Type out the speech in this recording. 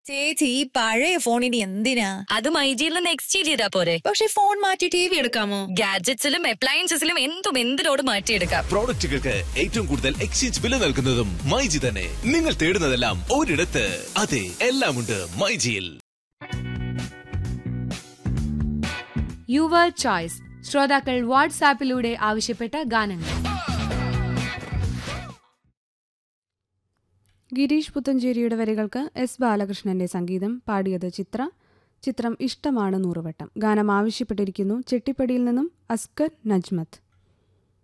ചേച്ചി ഈ പഴയ ഫോണിന് എന്തിനാ അത് മൈജിയിൽ നിന്ന് എക്സ്ചേഞ്ച് ചെയ്താ പോരെ പക്ഷെ ഫോൺ മാറ്റി ടി വി എടുക്കാമോ ഗാഡ്ജറ്റ്സിലും അപ്ലയൻസസിലും എന്തും എന്തിനോട് മാറ്റിയെടുക്കാം പ്രോഡക്റ്റുകൾക്ക് ഏറ്റവും കൂടുതൽ എക്സ്ചേഞ്ച് വില നൽകുന്നതും മൈജി തന്നെ നിങ്ങൾ തേടുന്നതെല്ലാം ഒരിടത്ത് അതെ എല്ലാമുണ്ട് മൈജിയിൽ യുവർ ചോയ്സ് ശ്രോതാക്കൾ വാട്സാപ്പിലൂടെ ആവശ്യപ്പെട്ട ഗാനങ്ങൾ ഗിരീഷ് പുത്തഞ്ചേരിയുടെ വരികൾക്ക് എസ് ബാലകൃഷ്ണന്റെ സംഗീതം പാടിയത് ചിത്ര ചിത്രം ഇഷ്ടമാണ് നൂറുവട്ടം ഗാനം ആവശ്യപ്പെട്ടിരിക്കുന്നു ചെട്ടിപ്പടിയിൽ നിന്നും അസ്കർ നജ്മത്ത്